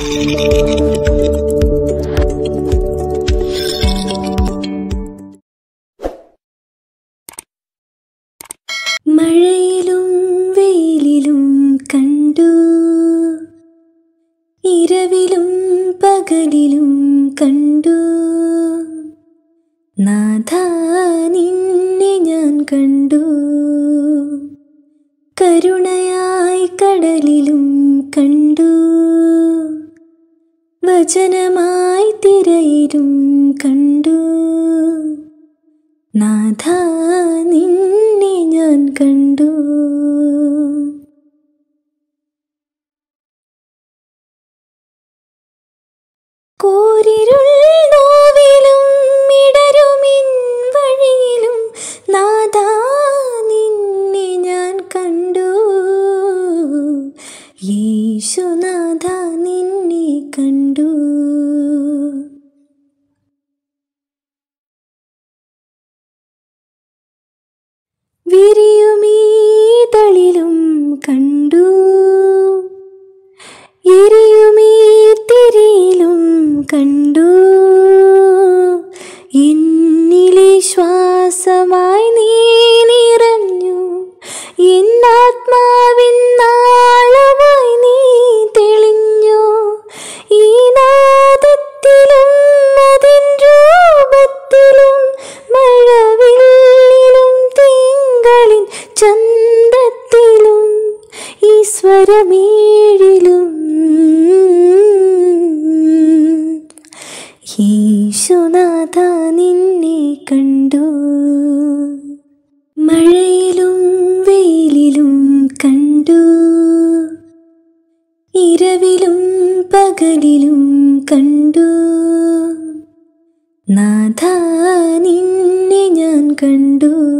മഴയിലും വെയിലിലും കണ്ടു ഇരവിലും പകലിലും കണ്ടു നാഥ നിന്നെ ഞാൻ കണ്ടു കരുണയായി കടലിലും കണ്ടു വചനമായി തിരയിലും കണ്ടു നാഥ നിന്നെ ഞാൻ കണ്ടു കോരിരുൾ നോവിലും ഇടരുമിൻ വഴിയിലും നാഥ നിന്നെ ഞാൻ കണ്ടു യേശുനാഥ നിന്നെ കണ്ടു വിരിയുമീതളിലും കണ്ടു എരിയുമീ തിരിയിലും കണ്ടു എന്നിലെ ശ്വാസമായി നീ നിറഞ്ഞു എന്നാത്മാവിൻ നാളമായി നീ തെളിഞ്ഞു ഈ നാദത്തിലും അതിൻ രൂപത്തിലും മഴവില്ലിലും തിങ്കളിൻ ചന്തത്തിലും ഈശ്വരമേഴിലും ഈശോനാഥ നിന്നെ കണ്ടു മഴയിലും വെയിലിലും കണ്ടു ഇരവിലും പകലിലും കണ്ടു നാഥ നിന്നെ ഞാൻ കണ്ടു